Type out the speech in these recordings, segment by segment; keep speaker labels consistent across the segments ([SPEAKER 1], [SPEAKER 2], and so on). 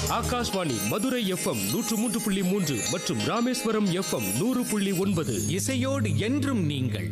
[SPEAKER 1] Akashvani Madurai FM நூற்று மூன்று புள்ளி மூன்று மற்றும் ராமேஸ்வரம் எஃப்எம் நூறு புள்ளி ஒன்பது
[SPEAKER 2] இசையோடு என்றும் நீங்கள்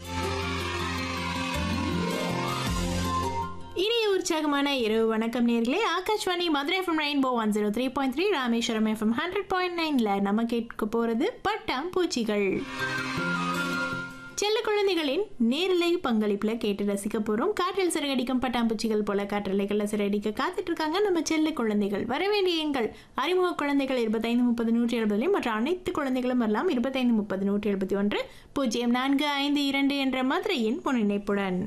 [SPEAKER 3] இனிய உற்சாகமான இரவு வணக்கம் நேர்களே Akashvani Madurai FM rainbow one zero three point three Rameswaram FM hundred point நைன்ல நம்ம கேட்க போறது பட்டாம் பூச்சிகள் செல்ல குழந்தைகளின் நேரலை பங்களிப்புல கேட்டு ரசிக்க போறோம் காற்றில் சிறகடிக்கும் பட்டாம்பூச்சிகள் போல காற்றலைகளில் சிறகடிக்க காத்துட்டு இருக்காங்க நம்ம செல்ல குழந்தைகள் வரவேண்டிய எங்கள் அறிமுக குழந்தைகள் இருபத்தைந்து முப்பது நூற்றி எழுபதுலையும் மற்ற அனைத்து குழந்தைகளும் வரலாம் இருபத்தைந்து முப்பது நூற்றி எழுபத்தி ஒன்று பூஜ்ஜியம் நான்கு ஐந்து இரண்டு என்ற மதுரையின் பொன்னிணைப்புடன்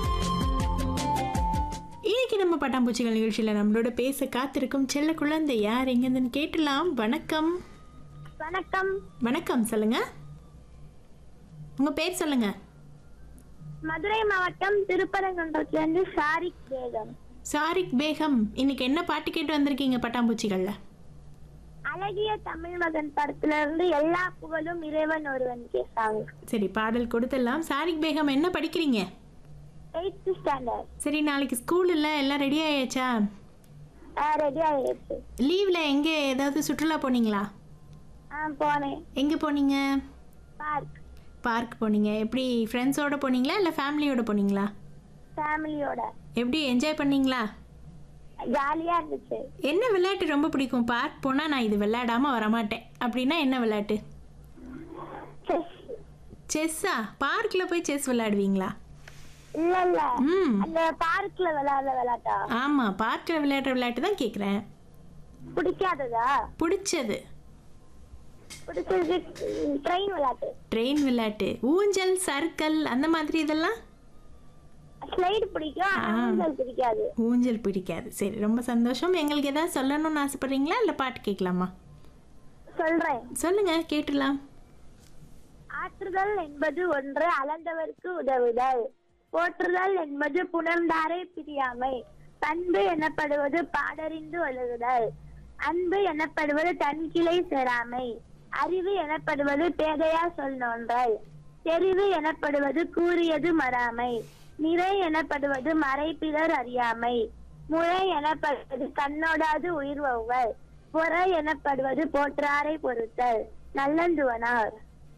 [SPEAKER 3] இன்னைக்கு நம்ம பட்டாம்பூச்சிகள் நிகழ்ச்சியில் நம்மளோட பேச காத்திருக்கும் செல்ல குழந்தை யார் எங்கேருந்துன்னு கேட்டலாம் வணக்கம்
[SPEAKER 4] வணக்கம்
[SPEAKER 3] வணக்கம் சொல்லுங்க உங்க பேர் சொல்லுங்க
[SPEAKER 4] மதுரை மாவட்டம் திருப்பரங்குன்றத்திலிருந்து ஷாரிக் பேகம்
[SPEAKER 3] சாரிக் பேகம் இன்னைக்கு என்ன பாட்டு கேட்டு வந்திருக்கீங்க பட்டாம்பூச்சிகள்ல
[SPEAKER 4] அழகிய தமிழ் மகன் படத்துல இருந்து எல்லா புகழும் இறைவன் ஒருவன் கேட்டாங்க
[SPEAKER 3] சரி பாடல் கொடுத்துடலாம் சாரிக் பேகம் என்ன படிக்கிறீங்க
[SPEAKER 4] எயித்து ஸ்டாண்டர்ட்
[SPEAKER 3] சரி நாளைக்கு ஸ்கூல் இல்லை எல்லாம் ரெடி ஆயாச்சா
[SPEAKER 4] ரெடி ஆயிடுச்சு
[SPEAKER 3] லீவில் எங்கே ஏதாவது சுற்றுலா போனீங்களா
[SPEAKER 4] ஆ போனேன்
[SPEAKER 3] எங்கே போனீங்க
[SPEAKER 4] பார்க்
[SPEAKER 3] பார்க் போனீங்க எப்படி ஃப்ரெண்ட்ஸோட போனீங்களா இல்லை ஃபேமிலியோட போனீங்களா
[SPEAKER 4] ஃபேமிலியோட
[SPEAKER 3] எப்படி என்ஜாய் பண்ணீங்களா
[SPEAKER 4] ஜாலியா இருந்துச்சு
[SPEAKER 3] என்ன விளையாட்டு ரொம்ப பிடிக்கும் பார்க் போனால் நான் இது விளையாடாம வரமாட்டேன் அப்படின்னா என்ன விளையாட்டு
[SPEAKER 4] செஸ்
[SPEAKER 3] செஸ்ஸா பார்க்கில் போய் செஸ் விளையாடுவீங்களா
[SPEAKER 4] இல்ல இல்ல
[SPEAKER 3] ம்
[SPEAKER 4] அந்த பார்க்ல விளையாடுற விளையாட்டா
[SPEAKER 3] ஆமாம் பார்க்கில் விளையாடுற விளையாட்டு தான் கேட்குறேன்
[SPEAKER 4] பிடிக்காததா
[SPEAKER 3] பிடிச்சது
[SPEAKER 4] பிடிச்சது ட்ரெயின் விளையாட்டு
[SPEAKER 3] ட்ரெயின் விளையாட்டு ஊஞ்சல் சர்க்கல் அந்த மாதிரி இதெல்லாம்
[SPEAKER 4] ஸ்லைடு பிடிக்கும் ஆனா ஊஞ்சல் பிடிக்காது
[SPEAKER 3] ஊஞ்சல் பிடிக்காது சரி ரொம்ப சந்தோஷம் எங்களுக்கு ஏதாவது சொல்லணும்னு ஆசைப்படுறீங்களா இல்லை பாட்டு கேட்கலாமா
[SPEAKER 4] சொல்றேன்
[SPEAKER 3] சொல்லுங்க கேட்டுடலாம்
[SPEAKER 4] ஆற்றுதல் என்பது ஒன்று அளந்தவர்க்கு உதவுதல் போற்றுதல் என்பது புணர்ந்தாரை பிரியாமை பண்பு எனப்படுவது பாடறிந்து ஒழுகுதல் அன்பு எனப்படுவது தன் கிளை சேராமை அறிவு எனப்படுவது பேதையா சொல் நோன்றல் தெரிவு எனப்படுவது கூறியது மறாமை நிறை எனப்படுவது மறைப்பிலர் அறியாமை முறை எனப்படுவது கண்ணோடாது உயிர்வவுகள் பொறை எனப்படுவது போற்றாரை பொறுத்தல் நல்லந்துவனார்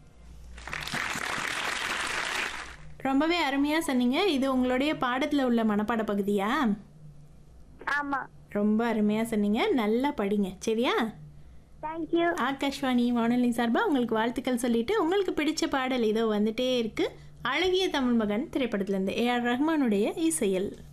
[SPEAKER 3] ரொம்பவே அருமையாக சொன்னீங்க இது உங்களுடைய பாடத்தில் உள்ள மனப்பாட பகுதியா
[SPEAKER 4] ஆமா
[SPEAKER 3] ரொம்ப அருமையாக சொன்னீங்க நல்லா படிங்க சரியா
[SPEAKER 4] தேங்க்யூ
[SPEAKER 3] ஆகாஷ்வாணி வானொலி சார்பாக உங்களுக்கு வாழ்த்துக்கள் சொல்லிட்டு உங்களுக்கு பிடிச்ச பாடல் இதோ வந்துட்டே இருக்கு அழகிய தமிழ் மகன் திரைப்படத்திலேருந்து ஏ ஆர் ரஹ்மானுடைய இசையல்